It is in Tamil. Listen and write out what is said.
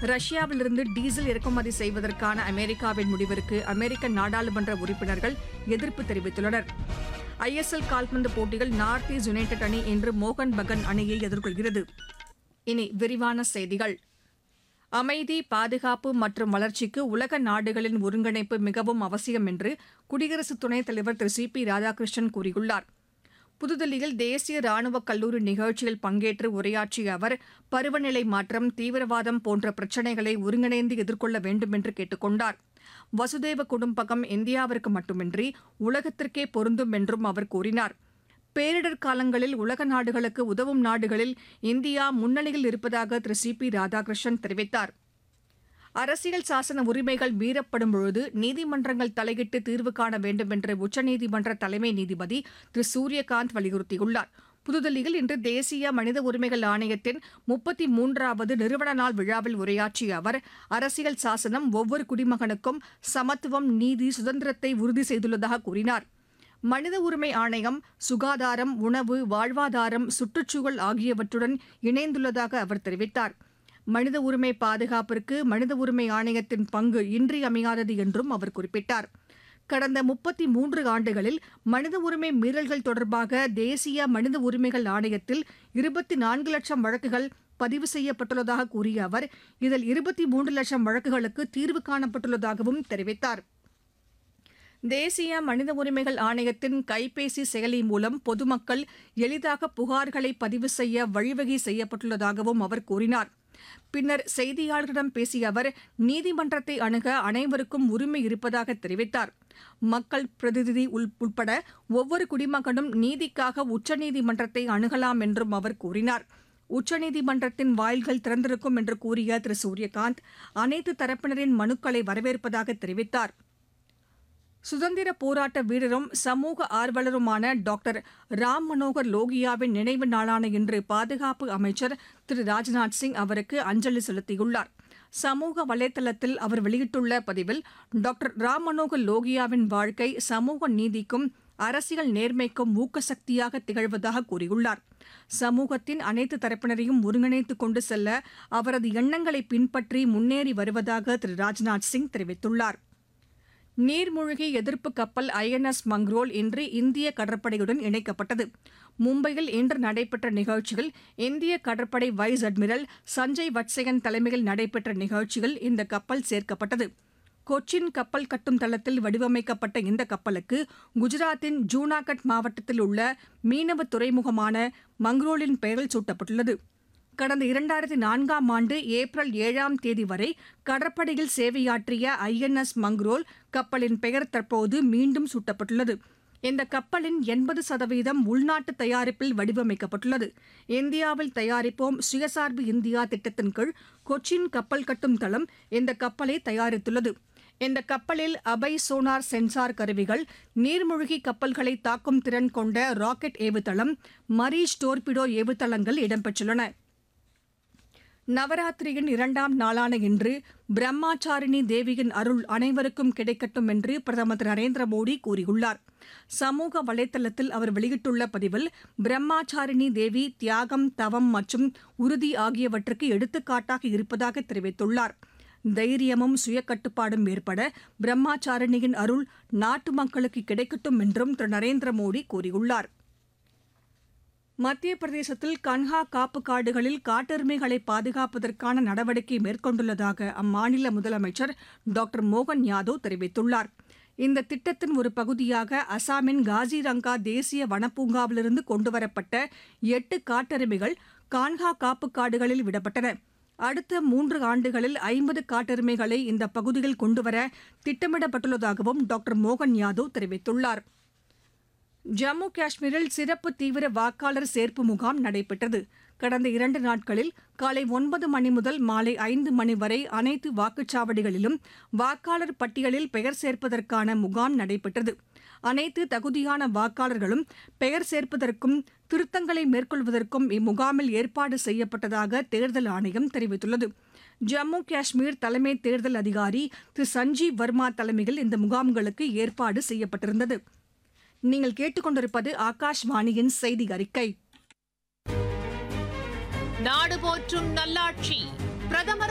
ரஷ்யாவிலிருந்து டீசல் இறக்குமதி செய்வதற்கான அமெரிக்காவின் முடிவிற்கு அமெரிக்க நாடாளுமன்ற உறுப்பினர்கள் எதிர்ப்பு தெரிவித்துள்ளனர் ஐஎஸ்எல் கால்பந்து போட்டியில் நார்த் ஈஸ்ட் யுனைடெட் அணி இன்று மோகன் பகன் அணியை எதிர்கொள்கிறது இனி விரிவான செய்திகள் அமைதி பாதுகாப்பு மற்றும் வளர்ச்சிக்கு உலக நாடுகளின் ஒருங்கிணைப்பு மிகவும் அவசியம் என்று குடியரசு துணைத் தலைவர் திரு சி பி ராதாகிருஷ்ணன் கூறியுள்ளார் புதுதில்லியில் தேசிய ராணுவ கல்லூரி நிகழ்ச்சியில் பங்கேற்று உரையாற்றிய அவர் பருவநிலை மாற்றம் தீவிரவாதம் போன்ற பிரச்சினைகளை ஒருங்கிணைந்து எதிர்கொள்ள வேண்டும் என்று கேட்டுக் கொண்டார் வசுதேவ குடும்பகம் இந்தியாவிற்கு மட்டுமின்றி உலகத்திற்கே பொருந்தும் என்றும் அவர் கூறினார் பேரிடர் காலங்களில் உலக நாடுகளுக்கு உதவும் நாடுகளில் இந்தியா முன்னணியில் இருப்பதாக திரு சி பி ராதாகிருஷ்ணன் தெரிவித்தார் அரசியல் சாசன உரிமைகள் மீறப்படும் பொழுது நீதிமன்றங்கள் தலையிட்டு தீர்வு காண வேண்டும் என்று உச்சநீதிமன்ற தலைமை நீதிபதி திரு சூரியகாந்த் வலியுறுத்தியுள்ளார் புதுதில்லியில் இன்று தேசிய மனித உரிமைகள் ஆணையத்தின் முப்பத்தி மூன்றாவது நிறுவன நாள் விழாவில் உரையாற்றிய அவர் அரசியல் சாசனம் ஒவ்வொரு குடிமகனுக்கும் சமத்துவம் நீதி சுதந்திரத்தை உறுதி செய்துள்ளதாக கூறினார் மனித உரிமை ஆணையம் சுகாதாரம் உணவு வாழ்வாதாரம் சுற்றுச்சூழல் ஆகியவற்றுடன் இணைந்துள்ளதாக அவர் தெரிவித்தார் மனித உரிமை பாதுகாப்பிற்கு மனித உரிமை ஆணையத்தின் பங்கு இன்றியமையாதது என்றும் அவர் குறிப்பிட்டார் கடந்த முப்பத்தி மூன்று ஆண்டுகளில் மனித உரிமை மீறல்கள் தொடர்பாக தேசிய மனித உரிமைகள் ஆணையத்தில் இருபத்தி நான்கு லட்சம் வழக்குகள் பதிவு செய்யப்பட்டுள்ளதாக கூறிய அவர் இதில் இருபத்தி மூன்று லட்சம் வழக்குகளுக்கு தீர்வு காணப்பட்டுள்ளதாகவும் தெரிவித்தார் தேசிய மனித உரிமைகள் ஆணையத்தின் கைபேசி செயலி மூலம் பொதுமக்கள் எளிதாக புகார்களை பதிவு செய்ய வழிவகை செய்யப்பட்டுள்ளதாகவும் அவர் கூறினார் பின்னர் செய்தியாளர்களிடம் பேசிய அவர் நீதிமன்றத்தை அணுக அனைவருக்கும் உரிமை இருப்பதாக தெரிவித்தார் மக்கள் பிரதிநிதி உள்- உட்பட ஒவ்வொரு குடிமகனும் நீதிக்காக உச்சநீதிமன்றத்தை அணுகலாம் என்றும் அவர் கூறினார் உச்சநீதிமன்றத்தின் வாயில்கள் திறந்திருக்கும் என்று கூறிய திரு சூரியகாந்த் அனைத்து தரப்பினரின் மனுக்களை வரவேற்பதாக தெரிவித்தார் சுதந்திர போராட்ட வீரரும் சமூக ஆர்வலருமான டாக்டர் ராம் மனோகர் லோகியாவின் நினைவு நாளான இன்று பாதுகாப்பு அமைச்சர் திரு ராஜ்நாத் சிங் அவருக்கு அஞ்சலி செலுத்தியுள்ளார் சமூக வலைதளத்தில் அவர் வெளியிட்டுள்ள பதிவில் டாக்டர் ராம் மனோகர் லோகியாவின் வாழ்க்கை சமூக நீதிக்கும் அரசியல் நேர்மைக்கும் ஊக்கசக்தியாக திகழ்வதாக கூறியுள்ளார் சமூகத்தின் அனைத்து தரப்பினரையும் ஒருங்கிணைத்துக் கொண்டு செல்ல அவரது எண்ணங்களை பின்பற்றி முன்னேறி வருவதாக திரு ராஜ்நாத் சிங் தெரிவித்துள்ளார் நீர்மூழ்கி எதிர்ப்பு கப்பல் ஐஎன்எஸ் மங்ரோல் இன்று இந்திய கடற்படையுடன் இணைக்கப்பட்டது மும்பையில் இன்று நடைபெற்ற நிகழ்ச்சியில் இந்திய கடற்படை வைஸ் அட்மிரல் சஞ்சய் வட்சயன் தலைமையில் நடைபெற்ற நிகழ்ச்சியில் இந்த கப்பல் சேர்க்கப்பட்டது கொச்சின் கப்பல் கட்டும் தளத்தில் வடிவமைக்கப்பட்ட இந்த கப்பலுக்கு குஜராத்தின் ஜூனாகட் மாவட்டத்தில் உள்ள மீனவ துறைமுகமான மங்ரோலின் பெயரில் சூட்டப்பட்டுள்ளது கடந்த இரண்டாயிரத்தி நான்காம் ஆண்டு ஏப்ரல் ஏழாம் தேதி வரை கடற்படையில் சேவையாற்றிய ஐஎன்எஸ் மங்ரோல் கப்பலின் பெயர் தற்போது மீண்டும் சூட்டப்பட்டுள்ளது இந்த கப்பலின் எண்பது சதவீதம் உள்நாட்டு தயாரிப்பில் வடிவமைக்கப்பட்டுள்ளது இந்தியாவில் தயாரிப்போம் சுயசார்பு இந்தியா திட்டத்தின் கீழ் கொச்சின் கப்பல் கட்டும் தளம் இந்த கப்பலை தயாரித்துள்ளது இந்த கப்பலில் அபை சோனார் சென்சார் கருவிகள் நீர்மூழ்கி கப்பல்களை தாக்கும் திறன் கொண்ட ராக்கெட் ஏவுதளம் மரீஷ் டோர்பிடோ ஏவுதளங்கள் இடம்பெற்றுள்ளன நவராத்திரியின் இரண்டாம் நாளான இன்று பிரம்மாச்சாரிணி தேவியின் அருள் அனைவருக்கும் கிடைக்கட்டும் என்று பிரதமர் திரு நரேந்திர மோடி கூறியுள்ளார் சமூக வலைதளத்தில் அவர் வெளியிட்டுள்ள பதிவில் பிரம்மாச்சாரிணி தேவி தியாகம் தவம் மற்றும் உறுதி ஆகியவற்றுக்கு எடுத்துக்காட்டாக இருப்பதாக தெரிவித்துள்ளார் தைரியமும் சுய கட்டுப்பாடும் ஏற்பட பிரம்மாச்சாரிணியின் அருள் நாட்டு மக்களுக்கு கிடைக்கட்டும் என்றும் திரு நரேந்திர மோடி கூறியுள்ளார் மத்திய பிரதேசத்தில் கன்ஹா காப்பு காடுகளில் காட்டெருமைகளை பாதுகாப்பதற்கான நடவடிக்கை மேற்கொண்டுள்ளதாக அம்மாநில முதலமைச்சர் டாக்டர் மோகன் யாதவ் தெரிவித்துள்ளார் இந்த திட்டத்தின் ஒரு பகுதியாக அசாமின் காசிரங்கா தேசிய வனப்பூங்காவிலிருந்து கொண்டுவரப்பட்ட எட்டு காட்டெருமைகள் கான்ஹா காப்பு காடுகளில் விடப்பட்டன அடுத்த மூன்று ஆண்டுகளில் ஐம்பது காட்டெருமைகளை இந்த பகுதியில் கொண்டுவர திட்டமிடப்பட்டுள்ளதாகவும் டாக்டர் மோகன் யாதவ் தெரிவித்துள்ளார் ஜம்மு காஷ்மீரில் சிறப்பு தீவிர வாக்காளர் சேர்ப்பு முகாம் நடைபெற்றது கடந்த இரண்டு நாட்களில் காலை ஒன்பது மணி முதல் மாலை ஐந்து மணி வரை அனைத்து வாக்குச்சாவடிகளிலும் வாக்காளர் பட்டியலில் பெயர் சேர்ப்பதற்கான முகாம் நடைபெற்றது அனைத்து தகுதியான வாக்காளர்களும் பெயர் சேர்ப்பதற்கும் திருத்தங்களை மேற்கொள்வதற்கும் இம்முகாமில் ஏற்பாடு செய்யப்பட்டதாக தேர்தல் ஆணையம் தெரிவித்துள்ளது ஜம்மு காஷ்மீர் தலைமை தேர்தல் அதிகாரி திரு சஞ்சீவ் வர்மா தலைமையில் இந்த முகாம்களுக்கு ஏற்பாடு செய்யப்பட்டிருந்தது நீங்கள் கேட்டுக்கொண்டிருப்பது ஆகாஷ்வாணியின் செய்தி அறிக்கை நாடு போற்றும் நல்லாட்சி பிரதமர்